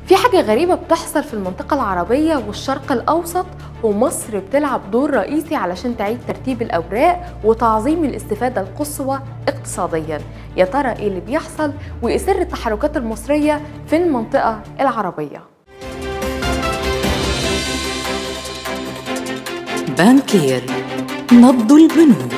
في حاجة غريبة بتحصل في المنطقة العربية والشرق الأوسط ومصر بتلعب دور رئيسي علشان تعيد ترتيب الأوراق وتعظيم الاستفادة القصوى اقتصاديا يا ترى إيه اللي بيحصل وإيه سر التحركات المصرية في المنطقة العربية بانكير نبض البنوك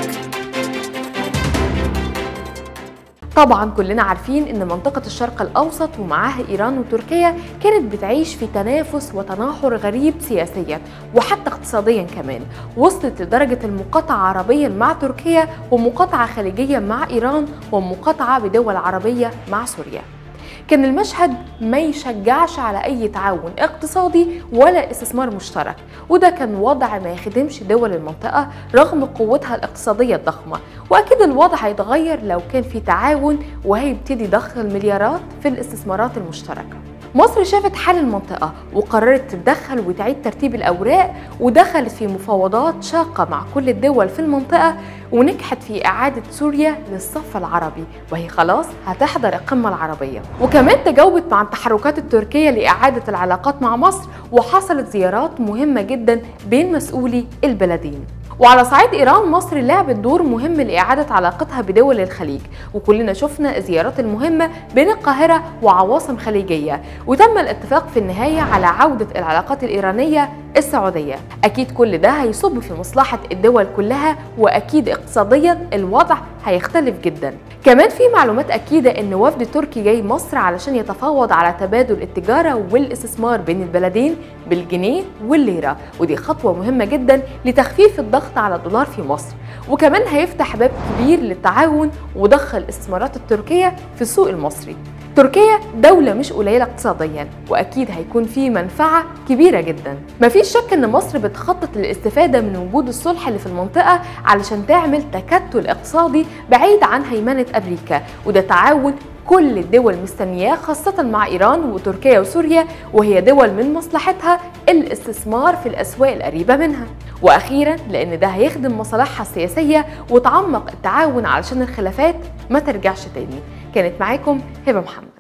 طبعا كلنا عارفين ان منطقة الشرق الاوسط ومعاها ايران وتركيا كانت بتعيش في تنافس وتناحر غريب سياسيا وحتى اقتصاديا كمان وصلت لدرجة المقاطعة عربيا مع تركيا ومقاطعة خليجية مع ايران ومقاطعة بدول عربية مع سوريا كان المشهد ما يشجعش على اي تعاون اقتصادي ولا استثمار مشترك وده كان وضع ما يخدمش دول المنطقه رغم قوتها الاقتصاديه الضخمه واكيد الوضع هيتغير لو كان في تعاون وهيبتدي ضخ المليارات في الاستثمارات المشتركه مصر شافت حال المنطقة وقررت تتدخل وتعيد ترتيب الأوراق ودخلت في مفاوضات شاقة مع كل الدول في المنطقة ونجحت في إعادة سوريا للصف العربي وهي خلاص هتحضر القمة العربية وكمان تجاوبت مع التحركات التركية لإعادة العلاقات مع مصر وحصلت زيارات مهمة جدا بين مسؤولي البلدين وعلى صعيد ايران مصر لعبت دور مهم لاعاده علاقتها بدول الخليج وكلنا شفنا الزيارات المهمه بين القاهره وعواصم خليجيه وتم الاتفاق في النهايه على عوده العلاقات الايرانيه السعوديه اكيد كل ده هيصب في مصلحه الدول كلها واكيد اقتصاديا الوضع هيختلف جدا كمان في معلومات اكيده ان وفد تركي جاي مصر علشان يتفاوض على تبادل التجاره والاستثمار بين البلدين بالجنيه والليره ودي خطوه مهمه جدا لتخفيف الضغط على الدولار في مصر وكمان هيفتح باب كبير للتعاون وضخ الاستثمارات التركيه في السوق المصري تركيا دولة مش قليلة اقتصاديا وأكيد هيكون في منفعة كبيرة جدا مفيش شك إن مصر بتخطط للاستفادة من وجود الصلح اللي في المنطقة علشان تعمل تكتل اقتصادي بعيد عن هيمنة أمريكا وده تعاون كل الدول مستنياه خاصة مع إيران وتركيا وسوريا وهي دول من مصلحتها الاستثمار في الأسواق القريبة منها وأخيرا لأن ده هيخدم مصالحها السياسية وتعمق التعاون علشان الخلافات ما ترجعش تاني كانت معاكم هبة محمد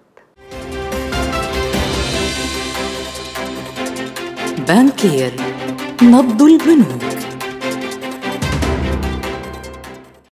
بانكير نبض البنوك